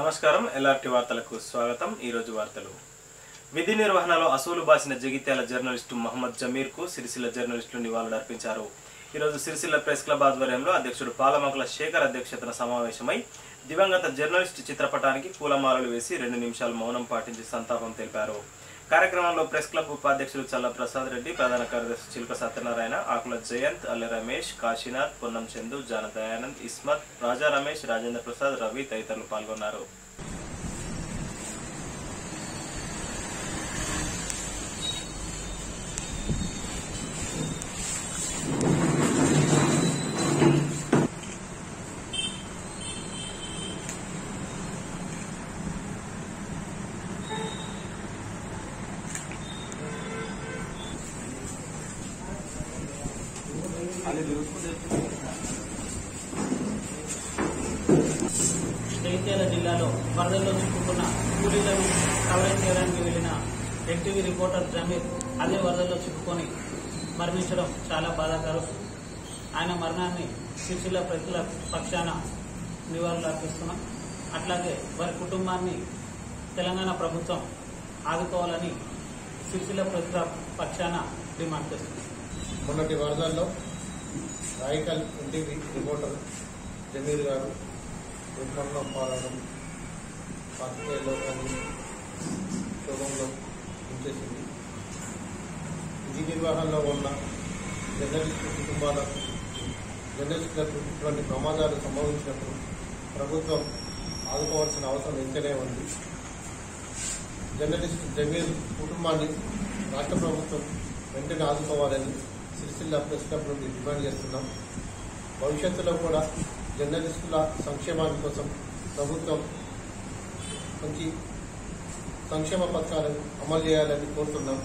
నమస్కారం ఎల్ఆర్టీ వార్తలకు స్వాగతం ఈరోజు వార్తలు విధి నిర్వహణలో అసూలు బాసిన జగిత్యాల జర్నలిస్టు మహమ్మద్ జమీర్కు సిరిసిల్ల జర్నలిస్టులు నివాళులర్పించారు ఈరోజు సిరిసిల్ల ప్రెస్ క్లబ్ ఆధ్వర్యంలో అధ్యక్షుడు పాలమకుల శేఖర్ అధ్యక్షతన సమావేశమై దివంగత జర్నలిస్టు చిత్రపటానికి పూలమాలలు వేసి రెండు నిమిషాలు మౌనం పాటించి సంతాపం తెలిపారు కార్యక్రమంలో ప్రెస్ క్లబ్ ఉపాధ్యక్షులు చల్ల ప్రసాద్ రెడ్డి ప్రధాన కార్యదర్శి చిలుక సత్యనారాయణ ఆకుల జయంత్ అల్లె రమేష్ కాశీనాథ్ పొన్నం చందు జాన దయానంద్ ఇస్మత్ రాజా రమేష్ రాజేంద్ర ప్రసాద్ రవి తదితరులు పాల్గొన్నారు జగిత్యాల జిల్లాలో వరదల్లో చిక్కుకున్న కూలీలను కవరేజ్ చేయడానికి వెళ్లిన ఎన్టీవీ రిపోర్టర్ జమీర్ అదే వరదల్లో చిక్కుకొని మరణించడం చాలా బాధాకరం ఆయన మరణాన్ని సిరిసిల్ల ప్రజల పక్షాన నివాళులు అర్పిస్తున్నాం అట్లాగే వారి కుటుంబాన్ని తెలంగాణ ప్రభుత్వం ఆదుకోవాలని సిరిసిల్ల ప్రజల పక్షాన డిమాండ్ చేస్తున్నాం మొన్నటి వరదల్లో రాయకల్ ఎన్టీవీ రిపోర్టర్ జమీర్ గారు దుర్మరణం పాలడం పాత్రికేయుల్లో కానీ శోభంలో ఉంచేసింది విధి నిర్వహణలో ఉన్న జర్నలిస్టు కుటుంబాల జర్నలిస్టులకు ఇటువంటి ప్రమాదాలు సంభవించినప్పుడు ప్రభుత్వం ఆదుకోవాల్సిన అవసరం ఎంతనే ఉంది జర్నలిస్ట్ జమీర్ కుటుంబాన్ని రాష్ట్ర ప్రభుత్వం వెంటనే ఆదుకోవాలని సిరిసిల్ల ప్రెస్ క్లబ్ నుండి డిమాండ్ చేస్తున్నాం భవిష్యత్తులో కూడా జర్నలిస్టుల సంక్షేమాని కోసం ప్రభుత్వం మంచి సంక్షేమ పథకాలను అమలు చేయాలని కోరుతున్నాం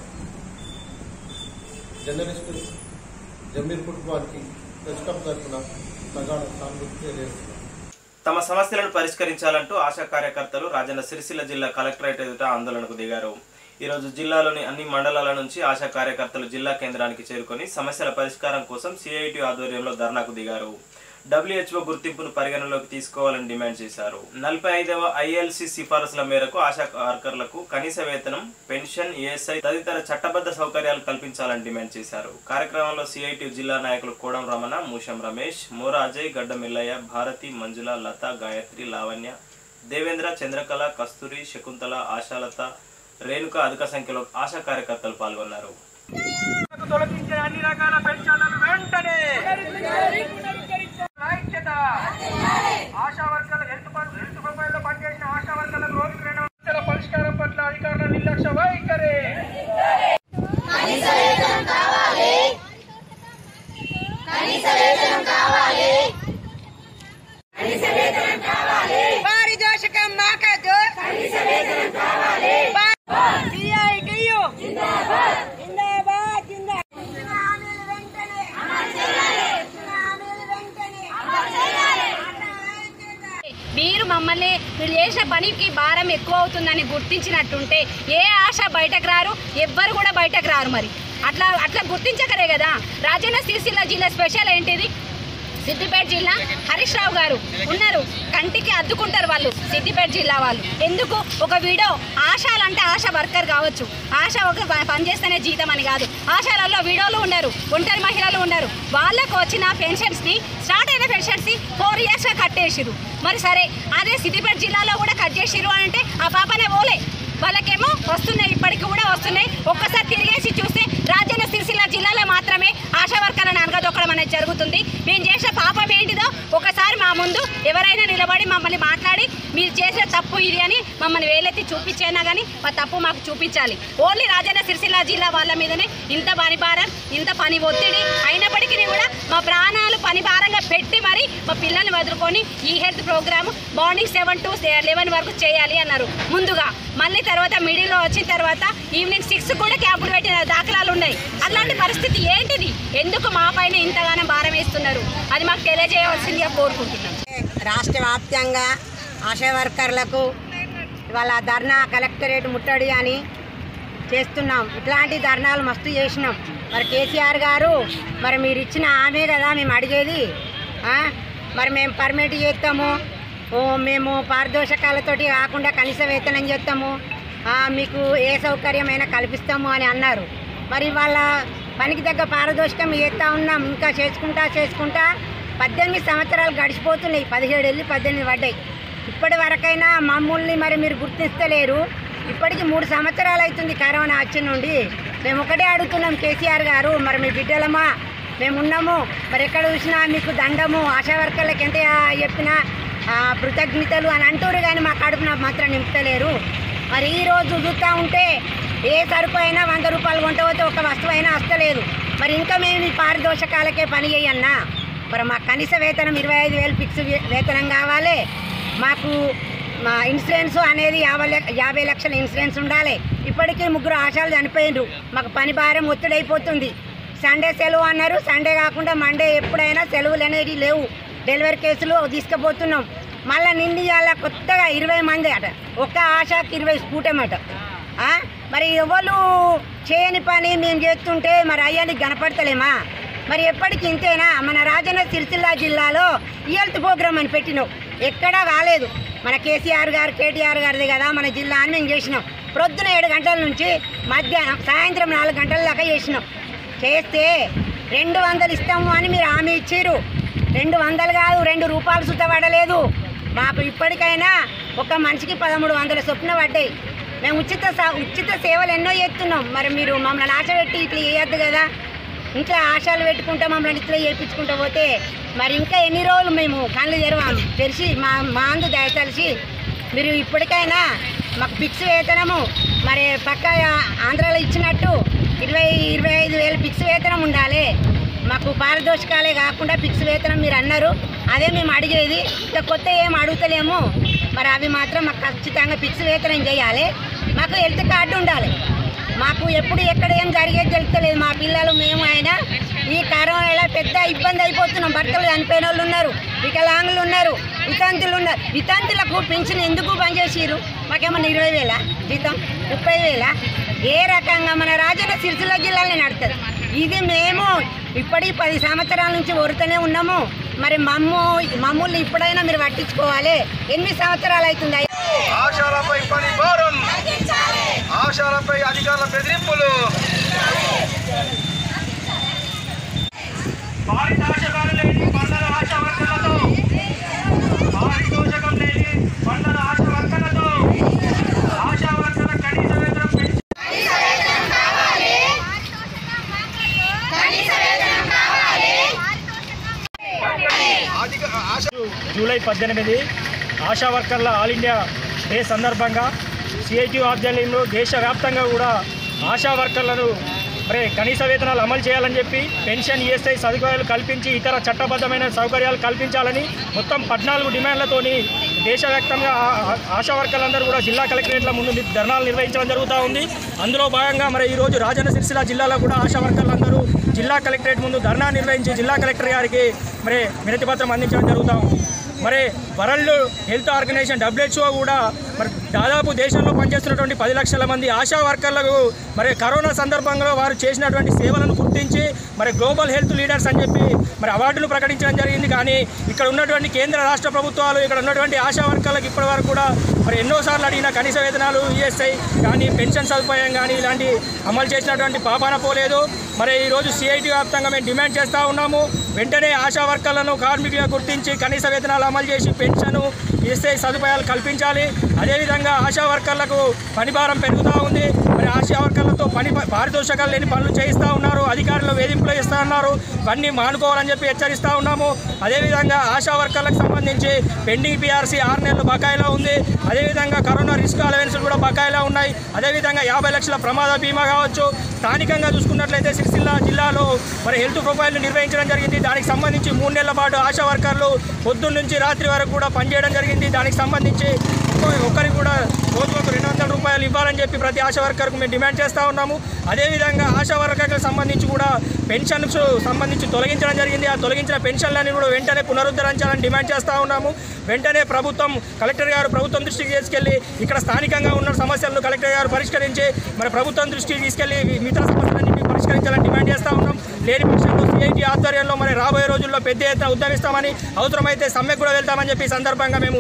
జర్నలిస్టు జమీర్ కుటుంబానికి ప్రెస్ క్లబ్ తరఫున ప్రగాఢ సానుభూతి తెలియజేస్తున్నాం తమ సమస్యలను పరిష్కరించాలంటూ ఆశా కార్యకర్తలు రాజన్న సిరిసిల్ల జిల్లా కలెక్టరేట్ ఎదుట ఆందోళనకు దిగారు ఈరోజు జిల్లాలోని అన్ని మండలాల నుంచి ఆశా కార్యకర్తలు జిల్లా కేంద్రానికి చేరుకొని సమస్యల పరిష్కారం కోసం సిఐటి ఆధ్వర్యంలో ధర్నాకు దిగారు డబ్ల్యూహెచ్ఓ గుర్తింపును పరిగణలోకి తీసుకోవాలని డిమాండ్ చేశారు నలభై ఐదవ ఐఎల్సి సిఫారసుల మేరకు ఆశా వర్కర్లకు కనీస వేతనం పెన్షన్ ఏఎస్ఐ తదితర చట్టబద్ధ సౌకర్యాలు కల్పించాలని డిమాండ్ చేశారు కార్యక్రమంలో సిఐటి జిల్లా నాయకులు కోడం రమణ మూషం రమేష్ మోరా అజయ్ గడ్డ మిల్లయ్య భారతి మంజుల లత గాయత్రి లావణ్య దేవేంద్ర చంద్రకళ కస్తూరి శకుంతల ఆశాలత రేణుక అధిక సంఖ్యలో ఆశా కార్యకర్తలు పాల్గొన్నారు తొలగించిన అన్ని రకాల పెన్షన్లను వెంటనే ఐక్యత ఆశా వర్గాల హెల్త్ పన్- హెల్త్ ప్రొఫైల్లో పనిచేసిన ఆశా వర్గాలకు రోజుకు రెండు వందల పరిష్కారం పట్ల అధికారుల నిర్లక్ష్య వైఖరి పారితోషికం మాకద్దు సిఐటియు జిందాబాద్ జిందాబాద్ హామీలు వెంటనే హామీలు వెంటనే మీరు మమ్మల్ని మీరు చేసిన పనికి భారం ఎక్కువ అవుతుందని గుర్తించినట్టుంటే ఏ ఆశ బయటకు రారు ఎవ్వరు కూడా బయటకు రారు మరి అట్లా అట్లా గుర్తించకరే కదా రాజన్న సిరిసిల్ల జిల్లా స్పెషల్ ఏంటిది సిద్దిపేట జిల్లా హరీష్ రావు గారు ఉన్నారు కంటికి అద్దుకుంటారు వాళ్ళు సిద్దిపేట జిల్లా వాళ్ళు ఎందుకు ఒక వీడియో ఆశాలంటే ఆశ వర్కర్ కావచ్చు ఆశ ఒక ప- పనిచేస్తేనే జీతం అని కాదు ఆశాలలో వీడియోలు ఉన్నారు ఒంటరి మహిళలు ఉన్నారు వాళ్ళకు వచ్చిన పెన్షన్స్ని స్టార్ట్ అయిన పెన్షన్స్ని ఫోర్ ఇయర్స్గా కట్టేసిరు మరి సరే అదే సిద్దిపేట జిల్లాలో కూడా కట్ చేసిరు అని అంటే ఆ పాపనే పోలే వాళ్ళకేమో వస్తున్నాయి ఇప్పటికి కూడా వస్తున్నాయి ఒక్కసారి తిరిగేసి చూస్తే రాజన్న సిరిసిల్ల జిల్లాలో మాత్రమే ఆశా వర్కర్లను అనగదొక్కడం అనేది జరుగుతుంది మేము చేసిన పాపం ఏంటిదో ఒకసారి మా ముందు ఎవరైనా నిలబడి మమ్మల్ని మాట్లాడి మీరు చేసిన తప్పు ఇది అని మమ్మల్ని వేలెత్తి చూపించైనా కానీ మా తప్పు మాకు చూపించాలి ఓన్లీ రాజన్న సిరిసిల్ల జిల్లా వాళ్ళ మీదనే ఇంత పని భారం ఇంత పని ఒత్తిడి అయినప్పటికీ కూడా మా ప్రాణాలు పని భారంగా పెట్టి మరి మా పిల్లల్ని వదులుకొని ఈ health program morning seven to eleven వరకు చేయాలి అన్నారు ముందుగా మళ్ళీ తర్వాత మిడిల్లో వచ్చిన తర్వాత ఈవినింగ్ సిక్స్ కూడా క్యాంపులు పెట్టిన దాఖలాలు ఉన్నాయి అట్లాంటి పరిస్థితి ఏంటిది ఎందుకు మా పైన ఇంతగానో భారం వేస్తున్నారు అది మాకు తెలియజేయవలసిందిగా కోరుకుంటున్నాం రాష్ట్ర వ్యాప్తంగా ఆశా వర్కర్లకు ఇవాళ ధర్నా కలెక్టరేట్ ముట్టడి అని చేస్తున్నాం ఇట్లాంటి ధర్నాలు మస్తు చేసినాం మరి కేసీఆర్ గారు మరి మీరు ఇచ్చిన హామీ కదా మేము అడిగేది ఆ? మరి మేము పర్మిట్ చేస్తాము ఓ మేము పారితోషకాలతోటి కాకుండా కనీస వేతనం చేస్తాము ఆ, మీకు ఏ సౌకర్యమైనా కల్పిస్తాము అని అన్నారు మరి వాళ్ళ పనికి తగ్గ పారదోషకం చేస్తూ ఉన్నాం ఇంకా చేసుకుంటా చేసుకుంటా పద్దెనిమిది సంవత్సరాలు గడిచిపోతున్నాయి పదిహేడు వెళ్ళి పద్దెనిమిది పడ్డాయి ఇప్పటి వరకైనా మమ్మల్ని మరి మీరు గుర్తిస్తలేరు ఇప్పటికి మూడు సంవత్సరాలు అవుతుంది కరోనా వచ్చి నుండి మేము ఒకటే అడుగుతున్నాం కేసీఆర్ గారు మరి మీ బిడ్డలమా మేము ఉన్నాము మరి ఎక్కడ చూసినా మీకు దండము ఆశా వర్కర్లకు ఎంత చెప్పినా ఆ, కృతజ్ఞతలు అని అంటారు కానీ మా కడుపున మాత్రం నింపుతలేరు మరి ఈ రోజు చూస్తూ ఉంటే ఏ సరుకు అయినా వంద రూపాయలు కొంట పోతే ఒక వస్తువు అయినా వస్తలేదు మరి ఇంకా మేము ఈ పారితోషకాలకే పని చేయన్నా మరి మా కనీస వేతనం ఇరవై ఐదు వేలు ఫిక్స్ వే- వేతనం కావాలి మాకు మా ఇన్సూరెన్స్ అనేది యాభై లక్ష యాభై లక్షల ఇన్సూరెన్స్ ఉండాలి ఇప్పటికీ ముగ్గురు ఆశాలు చనిపోయినరు మాకు పని భారం ఒత్తిడైపోతుంది సండే సెలవు అన్నారు సండే కాకుండా మండే ఎప్పుడైనా సెలవులు అనేవి లేవు డెలివరీ కేసులు తీసుకుపోతున్నాం మళ్ళీ నిండి ఇవాళ కొత్తగా ఇరవై మంది అట ఒక్క ఆశకి ఇరవై స్కూటమట ఆ? మరి ఎవరు చేయని పని మేము చేస్తుంటే మరి అయ్యానికి కనపడతలేమా మరి ఎప్పటికి ఇంతేనా మన రాజన్న సిరిసిల్ల జిల్లాలో ఈ హెల్త్ ప్రోగ్రామ్ అని పెట్టినాం ఎక్కడా కాలేదు మన కేసీఆర్ గారు కేటీఆర్ గారిది కదా మన జిల్లా అని మేము చేసినాం ప్రొద్దున ఏడు గంటల నుంచి మధ్యాహ్నం సాయంత్రం నాలుగు గంటల దాకా చేసినాం చేస్తే రెండు వందలు ఇస్తాము అని మీరు హామీ ఇచ్చారు రెండు వందలు కాదు రెండు రూపాయలు సుతపడలేదు మాకు ఇప్పటికైనా ఒక మనిషికి పదమూడు వందల చొప్పున పడ్డాయి మేము ఉచిత సా- ఉచిత సేవలు ఎన్నో చేస్తున్నాం మరి మీరు మమ్మల్ని ఆశ పెట్టి ఇట్లా చేయొద్దు కదా ఇంట్లో ఆశలు పెట్టుకుంటా మమ్మల్ని ఇట్లా చేయించుకుంటా పోతే మరి ఇంకా ఎన్ని రోజులు మేము కళ్ళు తెరవాం తెరిచి మా మా అందు దయతలిసి మీరు ఇప్పటికైనా మాకు ఫిక్స్ వేతనము మరి పక్క ఆంధ్రాలో ఇచ్చినట్టు ఇరవై ఇరవై ఐదు వేలు ఫిక్స్ వేతనం ఉండాలి మాకు పారితోషికాలే కాకుండా ఫిక్స్ వేతనం మీరు అన్నారు అదే మేము అడిగేది ఇంకా కొత్త ఏం అడుగుతలేము మరి అవి మాత్రం మాకు ఖచ్చితంగా ఫిక్స్ వేతనం చేయాలి మాకు హెల్త్ కార్డు ఉండాలి మాకు ఎప్పుడు ఎక్కడ ఏం జరిగేది తెలుస్తలేదు మా పిల్లలు మేము అయినా ఈ కరోనాలో పెద్ద ఇబ్బంది అయిపోతున్నాం భర్తలు చనిపోయిన వాళ్ళు ఉన్నారు వికలాంగులు ఉన్నారు వితంతులు ఉన్నారు వితంతులకు పెన్షన్ ఎందుకు పనిచేసిరు మాకేమన్నా ఇరవై వేల జీతం ముప్పై వేల ఏ రకంగా మన రాజన్న సిరిసిల్ల జిల్లాలో నడుతుంది ఇది మేము ఇప్పటి పది సంవత్సరాల నుంచి వరుతూనే ఉన్నాము మరి మమ్ము మమ్మల్ని ఇప్పుడైనా మీరు పట్టించుకోవాలి ఎనిమిది సంవత్సరాలు అవుతుంది అయ్యా. ఆశాలపై పని భారం ఆశాలపై అధికారుల బెదిరింపులు పారితోషకాలు లేని పంటల ఆశా వర్కర్లతో పారితోషకం లేని పంటల ఆశా వర్కర్లతో ఆశా వర్కర్ల కనీస వేతనం పెంచి జూలై పద్దెనిమిది ఆశా వర్కర్ల ఆల్ ఇండియా డే సందర్భంగా సిఐటి ఆధ్వర్యంలో దేశవ్యాప్తంగా కూడా ఆశా వర్కర్లను మరి కనీస వేతనాలు అమలు చేయాలని చెప్పి పెన్షన్ ఈఎస్ఐ సదుపాయాలు కల్పించి ఇతర చట్టబద్ధమైన సౌకర్యాలు కల్పించాలని మొత్తం పద్నాలుగు డిమాండ్లతోని దేశవ్యాప్తంగా ఆ- ఆ- ఆశా వర్కర్లందరూ కూడా జిల్లా కలెక్టరేట్ల ముందు ని- ధర్నాలు నిర్వహించడం జరుగుతూ ఉంది అందులో భాగంగా మరి ఈరోజు రాజన్న సిరిసిల్ల జిల్లాలో కూడా ఆశా వర్కర్లందరూ జిల్లా కలెక్టరేట్ ముందు ధర్నా నిర్వహించి జిల్లా కలెక్టర్ గారికి మరి వినతి పత్రం అందించడం జరుగుతూ ఉంది మరి వరల్డ్ హెల్త్ ఆర్గనైజేషన్ డబ్ల్యూహెచ్ఓ కూడా మరి దాదాపు దేశంలో పనిచేస్తున్నటువంటి పది లక్షల మంది ఆశా వర్కర్లకు మరి కరోనా సందర్భంలో వారు చేసినటువంటి సేవలను గుర్తించి మరి గ్లోబల్ హెల్త్ లీడర్స్ అని చెప్పి మరి అవార్డులు ప్రకటించడం జరిగింది కానీ ఇక్కడ ఉన్నటువంటి కేంద్ర రాష్ట్ర ప్రభుత్వాలు ఇక్కడ ఉన్నటువంటి ఆశా వర్కర్లకు ఇప్పటి వరకు కూడా మరి ఎన్నోసార్లు అడిగిన కనీస వేతనాలు ఈఎస్ఐ కానీ పెన్షన్ సదుపాయం కానీ ఇలాంటి అమలు చేసినటువంటి పాపాన పోలేదు మరి ఈరోజు సిఐటి వ్యాప్తంగా మేము డిమాండ్ చేస్తూ ఉన్నాము వెంటనే ఆశా వర్కర్లను కార్మికులుగా గుర్తించి కనీస వేతనాలు అమలు చేసి పెన్షన్ ఈఎస్ఐ సదుపాయాలు కల్పించాలి అదేవిధంగా ఆశా వర్కర్లకు పని భారం పెరుగుతూ ఉంది మరి ఆశా వర్కర్లతో పని పారితోషకాలు లేని పనులు చేయిస్తూ ఉన్నారు అధికారులు వేధింపులు ఇస్తూ ఉన్నారు ఇవన్నీ మానుకోవాలని చెప్పి హెచ్చరిస్తూ ఉన్నాము అదేవిధంగా ఆశా వర్కర్లకు సంబంధించి పెండింగ్ పిఆర్సీ ఆరు నెలలు బకాయిలో ఉంది అదేవిధంగా కరోనా రిస్క్ అలవెన్స్ కూడా బకాయిలో ఉన్నాయి అదేవిధంగా యాభై లక్షల ప్రమాద బీమా కావచ్చు స్థానికంగా చూసుకున్నట్లయితే సిరిసిల్ల జిల్లాలో మరి హెల్త్ ప్రొఫైల్ నిర్వహించడం జరిగింది దానికి సంబంధించి మూడు నెలల పాటు ఆశా వర్కర్లు పొద్దున్న నుంచి రాత్రి వరకు కూడా పనిచేయడం జరిగింది దానికి సంబంధించి ఒక్కో- ఒక్కరికి కూడా రోజుకు రెండు వందల రూపాయలు ఇవ్వాలని చెప్పి ప్రతి ఆశా వర్కర్కు మేము డిమాండ్ చేస్తూ ఉన్నాము అదేవిధంగా ఆశా వర్కర్లకు సంబంధించి కూడా పెన్షన్స్ సంబంధించి తొలగించడం జరిగింది ఆ తొలగించిన పెన్షన్లని కూడా వెంటనే పునరుద్ధరించాలని డిమాండ్ చేస్తూ ఉన్నాము వెంటనే ప్రభుత్వం కలెక్టర్ గారు ప్రభుత్వం దృష్టికి తీసుకెళ్లి ఇక్కడ స్థానికంగా ఉన్న సమస్యలను కలెక్టర్ గారు పరిష్కరించి మరి ప్రభుత్వం దృష్టికి తీసుకెళ్లి మిగతా సమస్యలన్నింటినీ పరిష్కరించాలని డిమాండ్ చేస్తూ ఉన్నాం లేని పక్షంలో సిఐటి ఆధ్వర్యంలో మరి రాబోయే రోజుల్లో పెద్ద ఎత్తున ఉద్యమిస్తామని అవసరమైతే సమ్మెకు కూడా వెళ్తామని చెప్పి ఈ సందర్భంగా మేము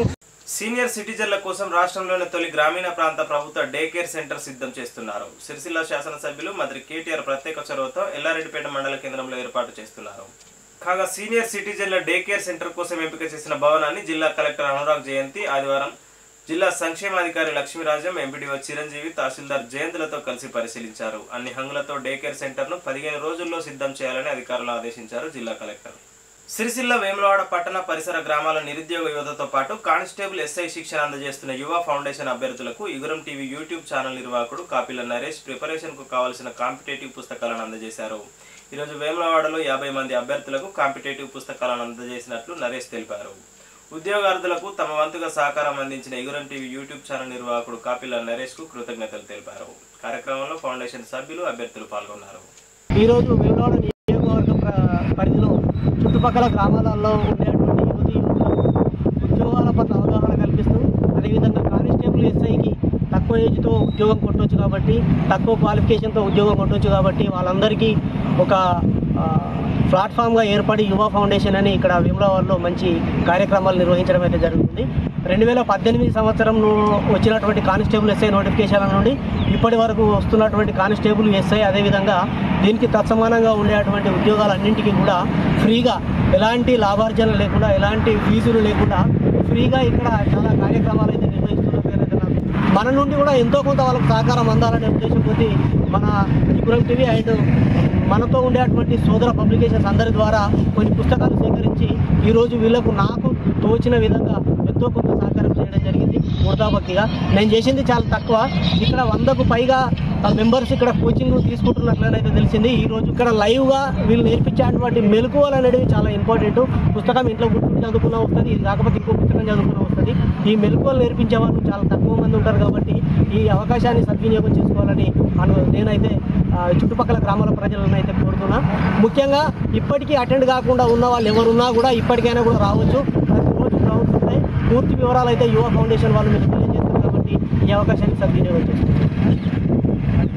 సీనియర్ సిటిజన్ల కోసం రాష్ట్రంలోని తొలి గ్రామీణ ప్రాంత ప్రభుత్వ డే కేర్ సెంటర్ సిద్ధం చేస్తున్నారు సిరిసిల్ల శాసనసభ్యులు మంత్రి కేటీఆర్ ప్రత్యేక చొరవతో ఎల్లారెడ్డిపేట మండల కేంద్రంలో ఏర్పాటు చేస్తున్నారు కాగా సీనియర్ సిటిజన్ల డే కేర్ సెంటర్ కోసం ఎంపిక చేసిన భవనాన్ని జిల్లా కలెక్టర్ అనురాగ్ జయంతి ఆదివారం జిల్లా సంక్షేమాధికారి లక్ష్మీరాజం ఎంపీడీఓ చిరంజీవి తహసీల్దార్ జయంతులతో కలిసి పరిశీలించారు అన్ని హంగులతో డే కేర్ సెంటర్ను పదిహేను రోజుల్లో సిద్ధం చేయాలని అధికారులు ఆదేశించారు జిల్లా కలెక్టర్ సిరిసిల్ల వేములవాడ పట్టణ పరిసర గ్రామాల నిరుద్యోగ యువతతో పాటు కానిస్టేబుల్ ఎస్ఐ శిక్షణ అందజేస్తున్న యువ ఫౌండేషన్ అభ్యర్థులకు ఇగురం టీవీ యూట్యూబ్ ఛానల్ నిర్వాహకుడు కాపిల నరేష్ ప్రిపరేషన్ కు కావలసిన కాంపిటేటివ్ పుస్తకాలను అందజేశారు ఈరోజు వేములవాడలో యాభై మంది అభ్యర్థులకు కాంపిటేటివ్ పుస్తకాలను అందజేసినట్లు నరేష్ తెలిపారు ఉద్యోగార్థులకు తమ వంతుగా సహకారం అందించిన ఇగురం టీవీ యూట్యూబ్ ఛానల్ నిర్వాహకుడు కాపిల నరేష్ కు కృతజ్ఞతలు తెలిపారు కార్యక్రమంలో ఫౌండేషన్ సభ్యులు అభ్యర్థులు పాల్గొన్నారు ఈరోజు వేములవాడ నియోజకవర్గం ప్ర- పరిధిలో చుట్టుపక్కల గ్రామాలలో ఉండేటువంటి యువతి యువకులకు ఉద్యోగాల పట్ల అవగాహన కల్పిస్తూ అదేవిధంగా కానిస్టేబుల్ ఎస్ఐకి తక్కువ ఏజ్తో ఉద్యోగం కొట్టవచ్చు కాబట్టి తక్కువ క్వాలిఫికేషన్తో ఉద్యోగం కొట్టవచ్చు కాబట్టి వాళ్ళందరికీ ఒక ఆ, ప్లాట్ఫామ్గా ఏర్పడి యువ ఫౌండేషన్ అని ఇక్కడ వేములవాడలో మంచి కార్యక్రమాలు నిర్వహించడం అయితే జరుగుతుంది రెండు వేల పద్దెనిమిది సంవత్సరం వచ్చినటువంటి కానిస్టేబుల్ ఎస్ఐ నోటిఫికేషన్ల నుండి ఇప్పటి వరకు వస్తున్నటువంటి కానిస్టేబుల్ ఎస్ఐ అదేవిధంగా దీనికి తత్సమానంగా ఉండేటువంటి ఉద్యోగాలన్నింటికీ కూడా ఫ్రీగా ఎలాంటి లాభార్జన లేకుండా ఎలాంటి ఫీజులు లేకుండా ఫ్రీగా ఇక్కడ చాలా కార్యక్రమాలు అయితే నిర్వహిస్తున్నట్టు అయితే నాకు మన నుండి కూడా ఎంతో కొంత వాళ్ళకి సహకారం అందాలనే ఉద్దేశం కొద్దీ మన ఇపురం టీవీ అండ్ మనతో ఉండేటువంటి సోదర పబ్లికేషన్స్ అందరి ద్వారా కొన్ని పుస్తకాలు సేకరించి ఈరోజు వీళ్ళకు నాకు తోచిన విధంగా ఎంతో కొంత సహకారం చేయడం జరిగింది ముడతాభక్తిగా నేను చేసింది చాలా తక్కువ ఇక్కడ వందకు పైగా మెంబర్స్ ఇక్కడ కోచింగ్ తీసుకుంటున్నట్లయితే తెలిసింది ఈ రోజు ఇక్కడ లైవ్గా వీళ్ళు నేర్పించేటువంటి మెలకువలు అనేవి చాలా ఇంపార్టెంట్ పుస్తకం ఇంట్లో కూర్చొని చదువుకున్నా వస్తుంది ఇది కాకపోతే ఇంకో పుస్తకం చదువుకున్నా వస్తుంది ఈ మెలకువలు నేర్పించే వాళ్ళు చాలా తక్కువ మంది ఉంటారు కాబట్టి ఈ అవకాశాన్ని సద్వినియోగం చేసుకోవాలని అను నేనైతే ఆ, చుట్టుపక్కల గ్రామాల ప్రజలను అయితే కోరుతున్నా ముఖ్యంగా ఇప్పటికీ అటెండ్ కాకుండా ఉన్న వాళ్ళు ఎవరున్నా కూడా ఇప్పటికైనా కూడా రావచ్చు ప్రతిరోజు గ్రౌండ్స్ ఉంటాయి పూర్తి వివరాలు అయితే యువ ఫౌండేషన్ వాళ్ళు మీకు తెలియజేస్తారు కాబట్టి ఈ అవకాశాన్ని సద్వినియోగం చేసుకోండి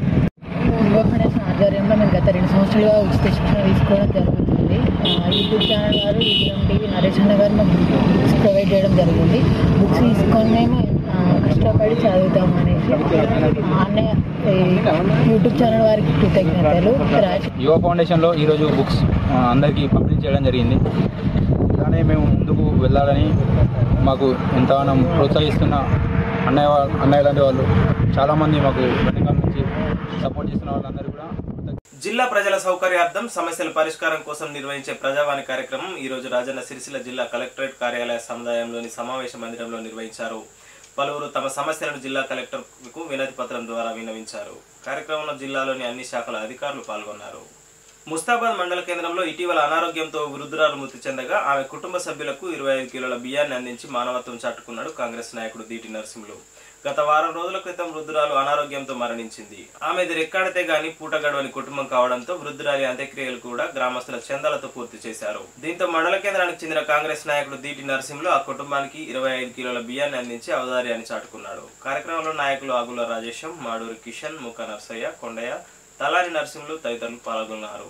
యువ ఫౌండేషన్ ఆధ్వర్యంలో మేము గత రెండు సంవత్సరాలుగా ఉచిత శిక్షణ తీసుకోవడం జరుగుతుంది ఆ, యూట్యూబ్ ఛానల్ వారు ఈగిరం టీవీ నరేష్ అన్న గారు మాకు బుక్స్ ప్రొవైడ్ చేయడం జరిగింది బుక్స్ తీసుకొని మేము ఆ, కష్టపడి చదువుతాం అనేసి ఆ అన్నయ్య ఈ యూట్యూబ్ ఛానల్ వారికి కృతజ్ఞతలు రాజ్ యువ ఫౌండేషన్లో ఈరోజు బుక్స్ ఆ, అందరికీ పంపిణీ చేయడం జరిగింది అలానే మేము ముందుకు వెళ్ళాలని మాకు ఎంతగానో ప్రోత్సహిస్తున్న అన్నయ్య వా- అన్నయ్య లాంటి వాళ్ళు చాలామంది మాకు వెనకాల నుంచి సపోర్ట్ చేస్తున్న వాళ్ళందరూ కూడా జిల్లా ప్రజల సౌకర్యార్థం సమస్యల పరిష్కారం కోసం నిర్వహించే ప్రజావాణి కార్యక్రమం ఈ రోజు రాజన్న సిరిసిల్ల జిల్లా కలెక్టరేట్ కార్యాలయ సముదాయంలోని సమావేశ మందిరంలో నిర్వహించారు పలువురు తమ సమస్యలను జిల్లా కలెక్టర్కు వినతి పత్రం ద్వారా విన్నవించారు కార్యక్రమంలో జిల్లాలోని అన్ని శాఖల అధికారులు పాల్గొన్నారు ముస్తాబాద్ మండల కేంద్రంలో ఇటీవల అనారోగ్యంతో వృద్ధురాలు మృతి చెందగా ఆమె కుటుంబ సభ్యులకు ఇరవై ఐదు కిలోల బియ్యాన్ని అందించి మానవత్వం చాటుకున్నాడు కాంగ్రెస్ నాయకుడు దీటి నరసింహులు గత వారం రోజుల క్రితం వృద్ధురాలు అనారోగ్యంతో మరణించింది ఆమెది రెక్కాడితే గాని పూట గడవని కుటుంబం కావడంతో వృద్ధురాలి అంత్యక్రియలు కూడా గ్రామస్తుల చందాలతో పూర్తి చేశారు దీంతో మండల కేంద్రానికి చెందిన కాంగ్రెస్ నాయకుడు దీటి నరసింహులు ఆ కుటుంబానికి ఇరవై ఐదు కిలోల బియ్యాన్ని అందించి అవదార్యాన్ని చాటుకున్నాడు కార్యక్రమంలో నాయకులు ఆగుల రాజేశం మాడూరి కిషన్ ముఖ నర్సయ్య కొండయ్య తలారి నరసింహులు తదితరులు పాల్గొన్నారు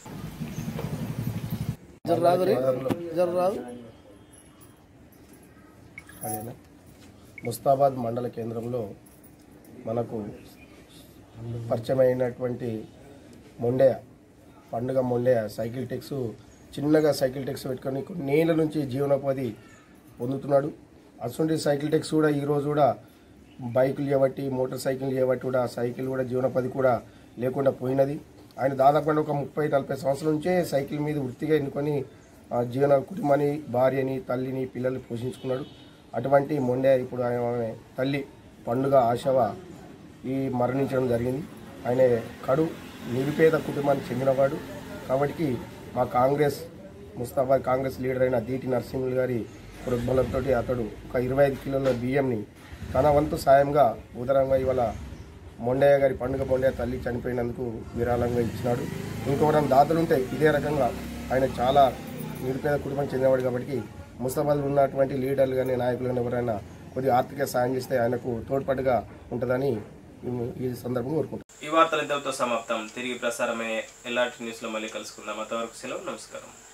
అదేనా ముస్తాబాద్ మండల కేంద్రంలో మనకు పరిచయమైనటువంటి మొండెయ పండుగ మొండెయ సైకిల్ టెక్స్ చిన్నగా సైకిల్ టెక్స్ పెట్టుకొని కొన్నేళ్ళ నుంచి జీవనోపాధి పొందుతున్నాడు అటువంటి సైకిల్ టెక్స్ కూడా ఈరోజు కూడా బైకులు చేయబట్టి మోటార్ సైకిల్ చేయబట్టి కూడా సైకిల్ కూడా జీవనోపాధి కూడా లేకుండా పోయినది ఆయన దాదాపు ఒక ముప్పై నలభై సంవత్సరాల నుంచే సైకిల్ మీద వృత్తిగా ఎన్నుకొని ఆ, జీవన కుటుంబాన్ని భార్యని తల్లిని పిల్లల్ని పోషించుకున్నాడు అటువంటి మొండే ఇప్పుడు ఆయన ఆమె తల్లి పండుగ ఆశవ ఈ మరణించడం జరిగింది ఆయన కడు నిరుపేద కుటుంబానికి చెందినవాడు కాబట్టి మా కాంగ్రెస్ ముస్తాబాద్ కాంగ్రెస్ లీడర్ అయిన దీటి నరసింహులు గారి ప్రోద్బలంతో అతడు ఒక ఇరవై ఐదు కిలోల బియ్యంని తన వంతు సాయంగా ఉదరంగా ఇవాళ మొండయ్య గారి పండుగ మొండయ్య తల్లి చనిపోయినందుకు విరాళంగా ఇచ్చినాడు ఇంకొకరం దాతలు ఉంటాయి ఇదే రకంగా ఆయన చాలా నిరుపేద కుటుంబం చెందినవాడు కాబట్టి ముస్తాబాద్లో ఉన్నటువంటి లీడర్లు కానీ నాయకులు కానీ ఎవరైనా కొద్దిగా ఆర్థిక సాయం చేస్తే ఆయనకు తోడ్పాటుగా ఉంటుందని ఈ- ఈ సందర్భంగా కోరుకుంటున్నాను ఈ వార్తలు ఇంతటితో సమాప్తం తిరిగి ప్రసారమయ్యే ఎల్ఆర్టీ న్యూస్లో మళ్ళీ కలుసుకుందాం అంతవరకు సెలవు నమస్కారం